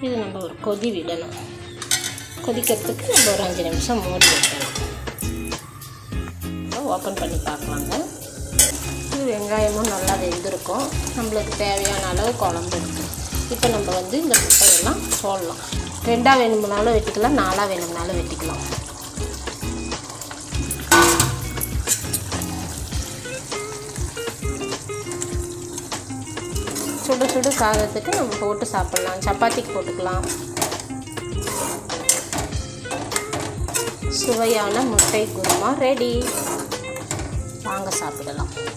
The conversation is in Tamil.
இது நம்ம ஒரு கொதி விடணும் கொதிக்கிறதுக்கு நம்ம ஒரு அஞ்சு நிமிஷம் மூடி வைக்கணும் ஓப்பன் பண்ணி பார்க்கலாங்க இது வெங்காயமும் நல்லா வெந்திருக்கும் நம்மளுக்கு தேவையான அளவு குழம்பு இருக்குது இப்போ நம்ம வந்து இந்த முட்டையெல்லாம் போடலாம் ரெண்டாக வேணும்னாலும் வெட்டிக்கலாம் நாலாக வேணும்னாலும் வெட்டிக்கலாம் சுடு சுடு சாதத்துக்கு நம்ம போட்டு சாப்பிட்லாம் சப்பாத்திக்கு போட்டுக்கலாம் சுவையான முட்டை குருமா ரெடி வாங்க சாப்பிடலாம்